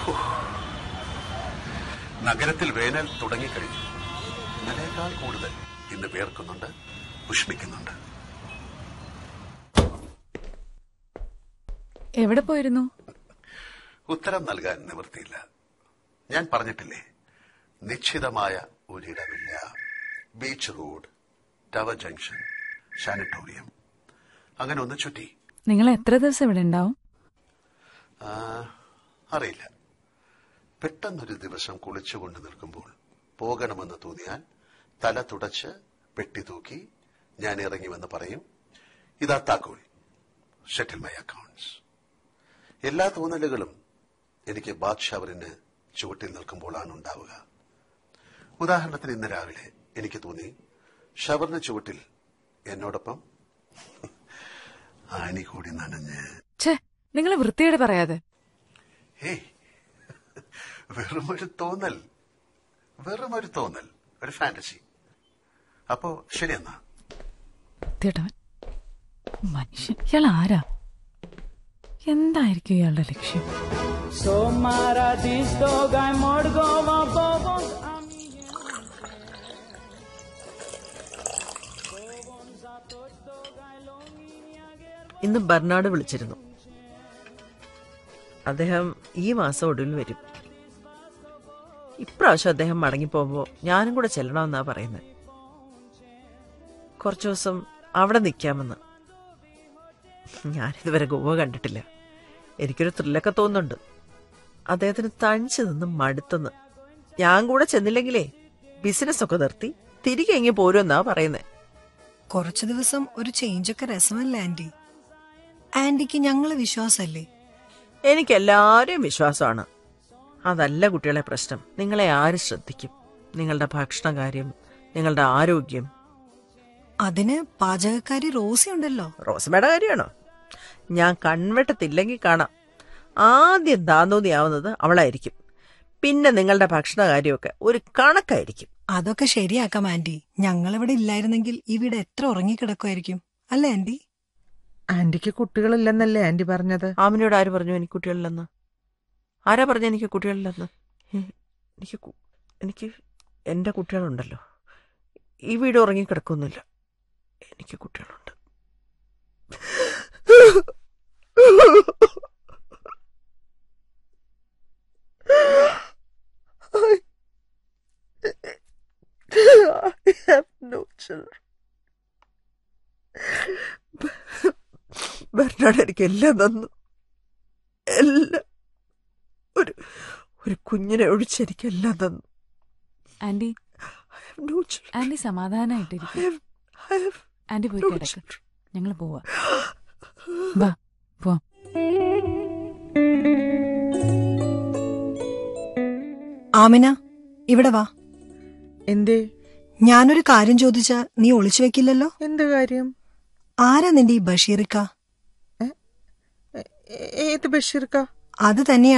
നഗരത്തിൽ വേനൽ തുടങ്ങിക്കഴിഞ്ഞു ഇന്നലേക്കാൾ കൂടുതൽ ഇന്ന് വേർക്കുന്നുണ്ട് ഉഷ്ണിക്കുന്നുണ്ട് എവിടെ പോയിരുന്നു ഉത്തരം നൽകാൻ നിവൃത്തിയില്ല ഞാൻ പറഞ്ഞിട്ടില്ലേ നിശ്ചിതമായ ഒരിടമില്ല beach road tower junction sanatorium അങ്ങനെ ഒന്ന് ചുറ്റി നിങ്ങൾ എത്ര ദിവസം ഇവിടെ ഉണ്ടാവും ആ, അറിയില്ല പെട്ടെന്നൊരു ദിവസം കുളിച്ചുകൊണ്ട് നിൽക്കുമ്പോൾ പോകണമെന്ന് തോന്നിയാൽ തല തുടച്ച് പെട്ടി തൂക്കി ഞാൻ ഇറങ്ങിവെന്ന് പറയും ഇതാ താക്കോൽ ഷെറ്റിൽ മൈ അക്കൗണ്ട്സ് എല്ലാ തോന്നലുകളും എനിക്ക് ബാത്ത് ഷവറിന് ചുവട്ടിൽ നിൽക്കുമ്പോഴാണ് ഉണ്ടാവുക ഉദാഹരണത്തിന് ഇന്ന് രാവിലെ എനിക്ക് തോന്നി ഷവറിന് ചുവട്ടിൽ എന്നോടൊപ്പം ആണി കൂടി നനഞ്ഞ് ഛേ നിങ്ങൾ വൃത്തിയോടെ പറയാതെ ഏയ് വെറുമൊരു തോന്നൽ വെറുമൊരു തോന്നൽ ഒരു ഫാന്റസി അപ്പോ ശരിയെന്നാ വൃത്തിയോട്ടവൻ മനുഷ്യൻ ഇയാൾ ആരാ എന്തായിരിക്കും ഇയാളുടെ ലക്ഷ്യം Somara distogai morgova bobon ഇന്ന് ബർണാഡ് വിളിച്ചിരുന്നു അദ്ദേഹം ഈ മാസം ഒടുവിൽ വരും ഇപ്രാവശ്യം അദ്ദേഹം മടങ്ങിപ്പോകുമ്പോൾ ഞാനും കൂടെ ചെല്ലണമെന്നാ പറയുന്നത് കുറച്ചു ദിവസം അവിടെ നിൽക്കാമെന്ന് ഞാനിതുവരെ ഗോവ കണ്ടിട്ടില്ല എനിക്കൊരു ത്രില്ലൊക്കെ തോന്നുന്നുണ്ട് അദ്ദേഹത്തിന് തനിച്ച് നിന്ന് മടുത്തെന്ന് ഞാൻ കൂടെ ചെന്നില്ലെങ്കിലേ ബിസിനസ് ഒക്കെ നിർത്തി തിരികെ ഇങ്ങ് പോരുമെന്നാ പറയുന്നത് കുറച്ചു ദിവസം ഒരു ചേഞ്ചൊക്കെ രസമല്ലേ ആന്റി ആന്റിക്ക് ഞങ്ങളെ വിശ്വാസല്ലേ എനിക്ക് എല്ലാവരെയും വിശ്വാസമാണ് അതല്ല കുട്ടികളെ പ്രശ്നം നിങ്ങളെ ആര് ശ്രദ്ധിക്കും നിങ്ങളുടെ ഭക്ഷണകാര്യം നിങ്ങളുടെ ആരോഗ്യം അതിന് പാചകക്കാരി റോസി ഉണ്ടല്ലോ റോസമ്മയുടെ കാര്യമാണോ ഞാൻ കൺവെട്ടത്തില്ലെങ്കിൽ കാണാം ആദ്യം താന്തോന്നിയാവുന്നത് അവളായിരിക്കും പിന്നെ നിങ്ങളുടെ ഭക്ഷണകാര്യമൊക്കെ ഒരു കണക്കായിരിക്കും അതൊക്കെ ശരിയാക്കാം ആന്റി ഞങ്ങളിവിടെ ഇല്ലായിരുന്നെങ്കിൽ ഇവിടെ എത്ര ഉറങ്ങിക്കിടക്കുമായിരിക്കും അല്ലേ ആന്റി ആന്റിക്ക് കുട്ടികളില്ലെന്നല്ലേ ആന്റി പറഞ്ഞത് ആമിനോട് ആര് പറഞ്ഞു എനിക്ക് കുട്ടികളില്ലെന്ന് ആരാ പറഞ്ഞു എനിക്ക് കുട്ടികളില്ലെന്ന് ഏ, എനിക്ക് കു- എനിക്ക് എൻ്റെ കുട്ടികളുണ്ടല്ലോ ഈ വീട് ഉറങ്ങിക്കിടക്കൊന്നുമില്ല എനിക്ക് കുട്ടികളുണ്ട് I have no children. Bernard എനിക്ക് എല്ലാം തന്നു എല്ലാം ഒരു ഒരു കുഞ്ഞിനെ ഒഴിച്ച് എനിക്ക് എല്ലാം തന്നു aunty I have no children. Aunty I സമാധാനായിട്ടിരിക്കും have, I have ആന്റി പോയി no കിടക്ക് children. ഞങ്ങൾ പോവാ വാ പോവാം ആമിന ഇവിടെ വാ എന്തേ ഞാനൊരു കാര്യം ചോദിച്ചാ നീ ഒളിച്ചു വെക്കില്ലല്ലോ എന്ത് കാര്യം ആരാ നിന്റെ ഈ ബഷീറിക്ക ഏ- ഏത് ബഷീർക്ക അത് തന്നെയാണ്